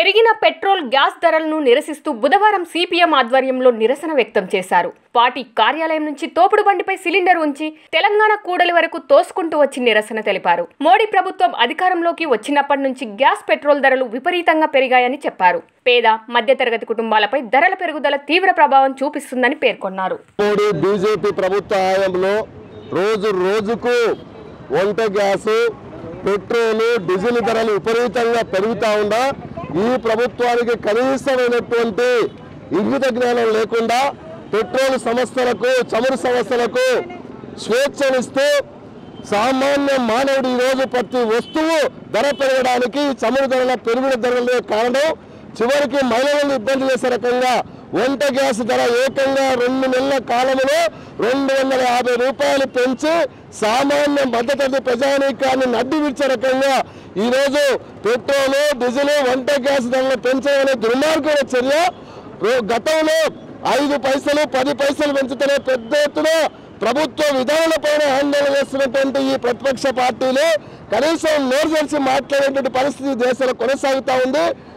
పెరిగిన petrol gas ధరలను నిరసిస్తూ బుధవారం సిపిఎం ఆధ్వర్యంలో నిరసన వ్యక్తం చేశారు పార్టీ కార్యాలయం నుంచి తోపుడు బండిపై సిలిండర్ ఉంచి తెలంగాణ కూడలి వరకు తోసుకుంటూ వచ్చి నిరసన తెలిపారు మోడీ ప్రభుత్వం అధికారంలోకి వచ్చినప్పటి నుంచి గ్యాస్ పెట్రోల్ ధరలు విపరీతంగా పెరిగాయని చెప్పారు పేద మధ్యతరగతి కుటుంబాలపై ధరల పెరుగుదల తీవ్ర ప్రభావం చూపిస్తుందని పేర్కొన్నారు మోడీ బీజేపీ ప్రభుత్వ హయాంలో రోజు రోజుకు వంట గ్యాసు పెట్రోలు డీజిల్ ధరలు విపరీతంగా పెరుగుతా ఉందా ఈ ప్రభుత్వానికి కనీసమైనటువంటి ఇంగిత జ్ఞానం లేకుండా పెట్రోల్ సంస్థలకు చమురు సంస్థలకు స్వేచ్ఛనిస్తూ సామాన్య మానవుడు ఈరోజు ప్రతి వస్తువు ధర పెరగడానికి ఈ చమురు ధరల పెరుగుడు ధరలే కారణం చివరికి మహిళలను ఇబ్బంది చేసే రకంగా వంట గ్యాస్ ధర ఏకంగా రెండు నెలల కాలంలో రెండు వందల యాభై రూపాయలు పెంచి సామాన్య మద్దతు ప్రజానీకాన్ని నడ్డి విడిచే రకంగా ఈరోజు పెట్రోల్ డీజిల్ వంట గ్యాస్ ధరలు పెంచడమే దుర్మార్గమైన చర్య రో- గతంలో ఐదు పైసలు పది పైసలు పెంచుతూనే పెద్ద ఎత్తున ప్రభుత్వ విధానాలపైన ఆందోళన చేస్తున్నటువంటి ఈ ప్రతిపక్ష పార్టీలు కనీసం నోరు తెరిచి మాట్లాడేటువంటి పరిస్థితి దేశంలో కొనసాగుతా ఉంది